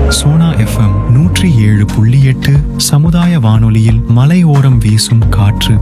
Sona FM நூற்றி ஏழு புள்ளி எட்டு சமுதாய வானொலியில் மலையோரம் வீசும் காற்று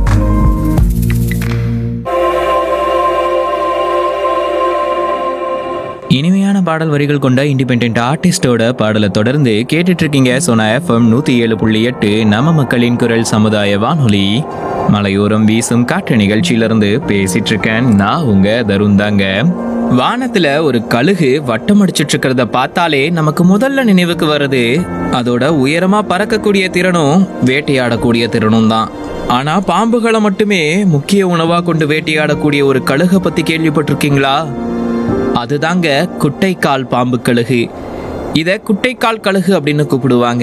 இனிமையான பாடல் வரிகள் கொண்ட இண்டிபெண்ட் ஆர்டிஸ்டோட பாடலை தொடர்ந்து கேட்டுட்டு இருக்கீங்க சோனா எஃப்எம் நூத்தி ஏழு புள்ளி எட்டு நம்ம மக்களின் குரல் சமுதாய வானொலி மலையோரம் வீசும் காற்று நிகழ்ச்சியிலிருந்து பேசிட்டு இருக்கேன் நான் உங்க தருண் தாங்க வானத்துல ஒரு கழுகு வட்டம் அடிச்சிட்டு இருக்கிறத பார்த்தாலே நமக்கு முதல்ல நினைவுக்கு வருது அதோட உயரமா பறக்கக்கூடிய திறனும் வேட்டையாடக்கூடிய திறனும் தான் ஆனா பாம்புகளை மட்டுமே முக்கிய உணவா கொண்டு வேட்டையாடக்கூடிய ஒரு கழுகை பத்தி கேள்விப்பட்டிருக்கீங்களா அதுதாங்க குட்டைக்கால் பாம்பு கழுகு இத குட்டைக்கால் கழுகு அப்படின்னு கூப்பிடுவாங்க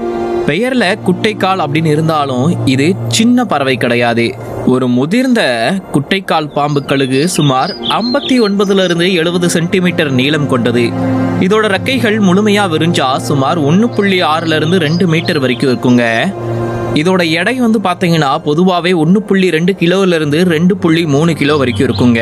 பெயர்ல குட்டைக்கால் அப்படின்னு இருந்தாலும் இது சின்ன பறவை கிடையாது ஒரு முதிர்ந்த குட்டைக்கால் பாம்பு கழுகு சுமார் ஐம்பத்தி ஒன்பதுல இருந்து எழுபது சென்டிமீட்டர் நீளம் கொண்டது இதோட ரெக்கைகள் முழுமையா விரிஞ்சா சுமார் ஒன்று புள்ளி ஆறுல இருந்து ரெண்டு மீட்டர் வரைக்கும் இருக்குங்க இதோட எடை வந்து பாத்தீங்கன்னா பொதுவாகவே ஒன்று புள்ளி ரெண்டு கிலோல இருந்து ரெண்டு புள்ளி மூணு கிலோ வரைக்கும் இருக்குங்க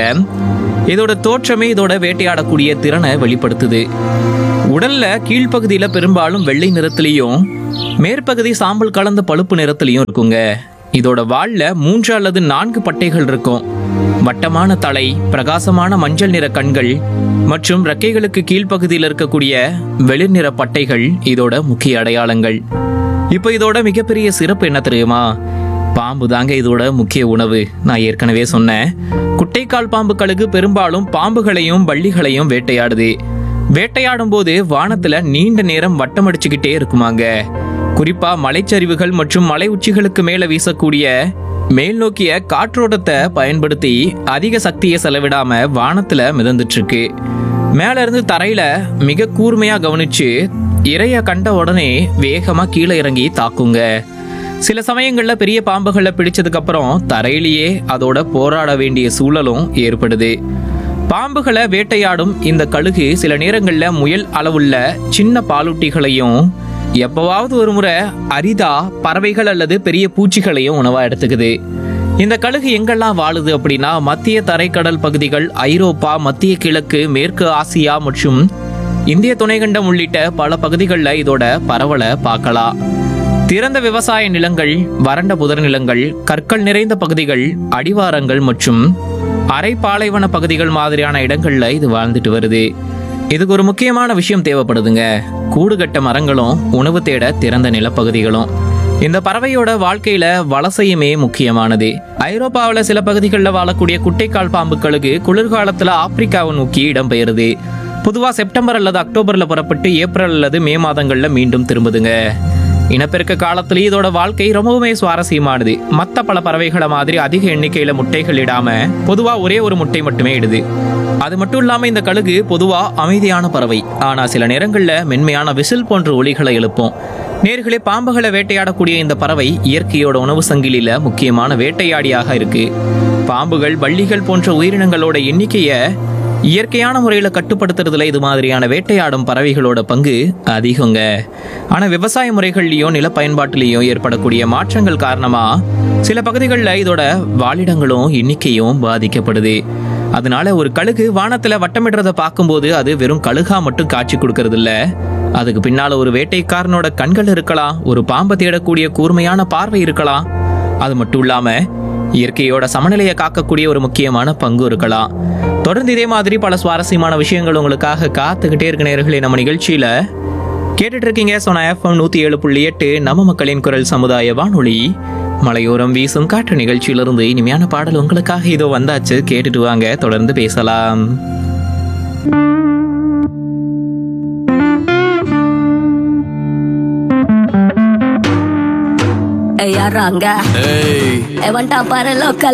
இதோட தோற்றமே இதோட வேட்டையாடக்கூடிய திறனை வெளிப்படுத்துது உடல்ல கீழ்ப்பகுதியில பெரும்பாலும் வெள்ளை நிறத்திலையும் மேற்பகுதி சாம்பல் கலந்த பழுப்பு நிறத்திலையும் இருக்குங்க இதோட வால்ல மூன்று அல்லது நான்கு பட்டைகள் இருக்கும் வட்டமான தலை பிரகாசமான மஞ்சள் நிற கண்கள் மற்றும் ரெக்கைகளுக்கு கீழ்ப்பகுதியில் இருக்கக்கூடிய வெளிர் நிற பட்டைகள் இதோட முக்கிய அடையாளங்கள் இப்போ இதோட மிகப்பெரிய சிறப்பு என்ன தெரியுமா பாம்பு தாங்க இதோட முக்கிய உணவு நான் ஏற்கனவே சொன்னேன் குட்டைக்கால் பாம்புகளுக்கு பெரும்பாலும் பாம்புகளையும் வள்ளிகளையும் வேட்டையாடுது வேட்டையாடும் போது வானத்துல நீண்ட நேரம் வட்டம் அடிச்சுக்கிட்டே இருக்குமாங்க குறிப்பா மலைச்சரிவுகள் மற்றும் மலை உச்சிகளுக்கு மேல வீசக்கூடிய மேல் நோக்கிய காற்றோட்டத்தை பயன்படுத்தி அதிக சக்தியை செலவிடாம வானத்துல மிதந்துட்டு இருக்கு மேல இருந்து தரையில மிக கூர்மையா கவனிச்சு இரைய கண்ட உடனே வேகமா கீழே இறங்கி தாக்குங்க சில சமயங்கள்ல பெரிய பாம்புகளை பிடிச்சதுக்கு அப்புறம் தரையிலேயே அதோட போராட வேண்டிய சூழலும் ஏற்படுது பாம்புகளை வேட்டையாடும் இந்த கழுகு சில நேரங்கள்ல முயல் அளவுள்ள சின்ன பாலூட்டிகளையும் எப்பவாவது ஒரு முறை அரிதா பறவைகள் அல்லது பெரிய பூச்சிகளையும் உணவா எடுத்துக்குது இந்த கழுகு எங்கெல்லாம் வாழுது அப்படின்னா மத்திய தரைக்கடல் பகுதிகள் ஐரோப்பா மத்திய கிழக்கு மேற்கு ஆசியா மற்றும் இந்திய துணைக்கண்டம் உள்ளிட்ட பல பகுதிகளில் இதோட பரவலை பார்க்கலாம் திறந்த விவசாய நிலங்கள் வறண்ட புதர் நிலங்கள் கற்கள் நிறைந்த பகுதிகள் அடிவாரங்கள் மற்றும் அரை பாலைவன பகுதிகள் மாதிரியான இடங்கள்ல இது வாழ்ந்துட்டு வருது இதுக்கு ஒரு முக்கியமான விஷயம் தேவைப்படுதுங்க கூடு கட்ட மரங்களும் உணவு தேட திறந்த நிலப்பகுதிகளும் இந்த பறவையோட வாழ்க்கையில வலசையுமே முக்கியமானது ஐரோப்பாவில் சில பகுதிகளில் வாழக்கூடிய குட்டைக்கால் பாம்புகளுக்கு குளிர்காலத்துல ஆப்பிரிக்காவை நோக்கி இடம்பெயருது பொதுவா செப்டம்பர் அல்லது அக்டோபர்ல புறப்பட்டு ஏப்ரல் அல்லது மே மாதங்கள்ல மீண்டும் திரும்புதுங்க இனப்பெருக்க காலத்துல இதோட வாழ்க்கை ரொம்பவுமே சுவாரஸ்யமானது மத்த பல பறவைகளை மாதிரி அதிக எண்ணிக்கையில முட்டைகள் இடாம பொதுவா ஒரே ஒரு முட்டை மட்டுமே இடுது அது மட்டும் இல்லாம இந்த கழுகு பொதுவா அமைதியான பறவை ஆனா சில நேரங்கள்ல மென்மையான விசில் போன்ற ஒலிகளை எழுப்பும் நேர்களே பாம்புகளை வேட்டையாடக்கூடிய இந்த பறவை இயற்கையோட உணவு சங்கிலியில முக்கியமான வேட்டையாடியாக இருக்கு பாம்புகள் வள்ளிகள் போன்ற உயிரினங்களோட எண்ணிக்கைய இயற்கையான முறையில கட்டுப்படுத்துறதுல இது மாதிரியான வேட்டையாடும் பறவைகளோட பங்கு அதிகங்க ஆனா விவசாய முறைகள்லயும் நில பயன்பாட்டிலையும் ஏற்படக்கூடிய மாற்றங்கள் காரணமா சில பகுதிகளில் இதோட வாழிடங்களும் எண்ணிக்கையும் பாதிக்கப்படுது அதனால ஒரு கழுகு வானத்துல வட்டமிடுறத பார்க்கும்போது அது வெறும் கழுகா மட்டும் காட்சி கொடுக்கறது இல்ல அதுக்கு பின்னால ஒரு வேட்டைக்காரனோட கண்கள் இருக்கலாம் ஒரு பாம்பை தேடக்கூடிய கூர்மையான பார்வை இருக்கலாம் அது மட்டும் இல்லாம இயற்கையோட சமநிலையை காக்கக்கூடிய ஒரு முக்கியமான பங்கு இருக்கலாம் தொடர்ந்து இதே மாதிரி பல சுவாரஸ்யமான விஷயங்கள் உங்களுக்காக காத்துக்கிட்டே இருக்க நேர்களே நம்ம நிகழ்ச்சியில கேட்டுட்டு இருக்கீங்க சோனா எஃப்எம் நூத்தி ஏழு புள்ளி எட்டு நம்ம மக்களின் குரல் சமுதாய வானொலி மலையோரம் வீசும் காற்று நிகழ்ச்சியிலிருந்து இனிமையான பாடல் உங்களுக்காக இதோ வந்தாச்சு கேட்டுட்டு வாங்க தொடர்ந்து பேசலாம் Ey, arranca. Ey, Levanta para local.